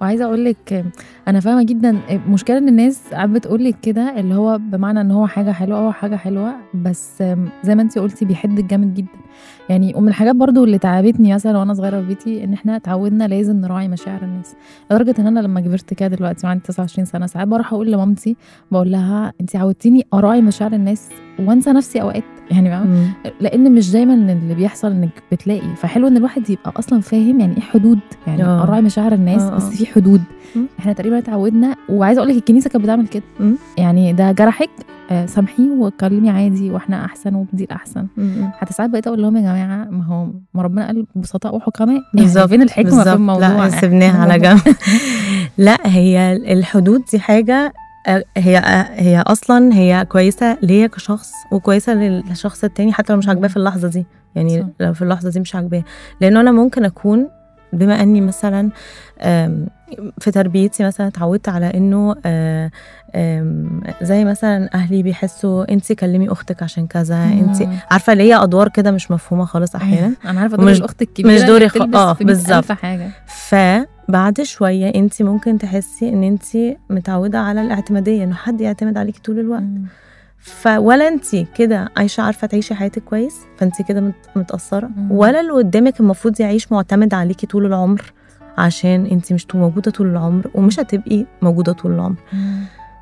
وعايزه اقول لك انا فاهمه جدا المشكله ان الناس ساعات بتقول لك كده اللي هو بمعنى ان هو حاجه حلوه هو حاجه حلوه بس زي ما انت قلتي بيحدك جامد جدا يعني ومن الحاجات برضو اللي تعبتني مثلا وانا صغيره في بيتي ان احنا اتعودنا لازم نراعي مشاعر الناس لدرجه ان انا لما كبرت كده دلوقتي وعندي 29 سنه ساعات بروح اقول لمامتي بقول لها انت عودتيني اراعي مشاعر الناس وانسى نفسي اوقات يعني فاهمة؟ مم. لان مش دايما اللي بيحصل انك بتلاقي فحلو ان الواحد يبقى اصلا فاهم يعني ايه حدود يعني آه. اراعي مشاعر الناس آه، بس آه. في حدود مم. احنا تقريبا اتعودنا وعايزه اقول لك الكنيسه كانت بتعمل كده مم. يعني ده جرحك آه، سامحيه واتكلمي عادي واحنا احسن وبدي الاحسن مم. حتى ساعات بقيت اقول لهم يا جماعه ما هو ما ربنا قال بسطاء وحكماء يعني بالظبط فين الحكمه في بالظبط. الموضوع لا سيبناها على جنب لا هي الحدود دي حاجه آه، هي آه، هي اصلا هي كويسه ليا كشخص وكويسه للشخص التاني حتى لو مش عاجباه في اللحظه دي يعني صح. لو في اللحظه دي مش عاجباه لانه انا ممكن اكون بما اني مثلا آم، في تربيتي مثلا اتعودت على انه آه، آم، زي مثلا اهلي بيحسوا انت كلمي اختك عشان كذا انت مم. عارفه اللي هي ادوار كده مش مفهومه خالص احيانا انا عارفه دور ومش- الاخت الكبيره مش اللي دوري خ- بتلبس آه، في مئة بالظبط. ألف حاجه فبعد شويه انت ممكن تحسي ان انت متعوده على الاعتماديه انه حد يعتمد عليكي طول الوقت مم. فولا انت كده عايشه عارفه تعيشي حياتك كويس فانت كده مت- متاثره مم. ولا اللي قدامك المفروض يعيش معتمد عليكي طول العمر عشان انت مش موجوده طول العمر ومش هتبقي موجوده طول العمر مم.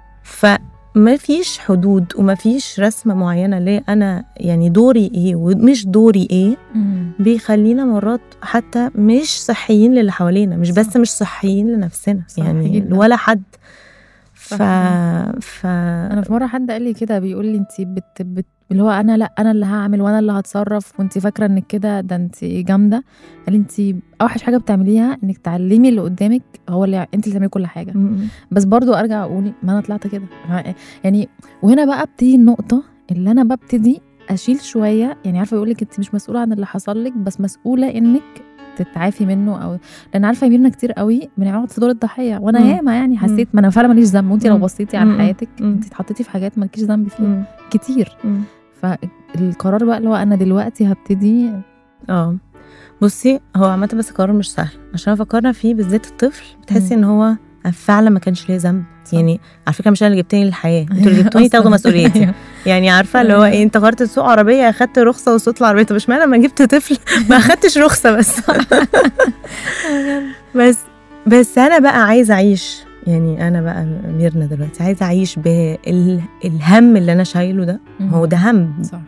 فما فيش حدود وما فيش رسمه معينه ليه انا يعني دوري ايه ومش دوري ايه مم. بيخلينا مرات حتى مش صحيين للي حوالينا مش بس صح. مش صحيين لنفسنا صح يعني جداً. ولا حد ف صح. ف انا في مره حد قال لي كده بيقول لي انت بت... بت... اللي هو انا لا انا اللي هعمل وانا اللي هتصرف وانت فاكره انك كده ده انت جامده قال لي انت اوحش حاجه بتعمليها انك تعلمي اللي قدامك هو اللي انت اللي تعملي كل حاجه م- بس برضو ارجع اقول ما انا طلعت كده يعني وهنا بقى بتيجي النقطه اللي انا ببتدي اشيل شويه يعني عارفه يقول لك انت مش مسؤوله عن اللي حصل لك بس مسؤوله انك تتعافي منه او لان عارفه يا ميرنا كتير قوي بنقعد في دور الضحيه وانا مم. ياما يعني حسيت ما انا فعلا ماليش ذنب وانت لو مم. بصيتي على مم. حياتك مم. انت اتحطيتي في حاجات مالكيش ذنب فيها م- كتير م. فالقرار بقى اللي هو انا دلوقتي هبتدي اه بصي هو عامة بس قرار مش سهل عشان فكرنا فيه بالذات الطفل بتحسي ان هو فعلا ما كانش ليه ذنب صح. يعني على فكره مش انا اللي جبتني للحياه انتوا اللي جبتوني أصلاً. تاخدوا مسؤوليتي يعني عارفه اللي هو ايه انت قررت تسوق عربيه اخدت رخصه وصوت العربيه طب اشمعنى لما جبت طفل ما اخدتش رخصه بس بس بس انا بقى عايزه اعيش يعني انا بقى ميرنا دلوقتي عايزه اعيش بالهم اللي انا شايله ده هو ده هم صح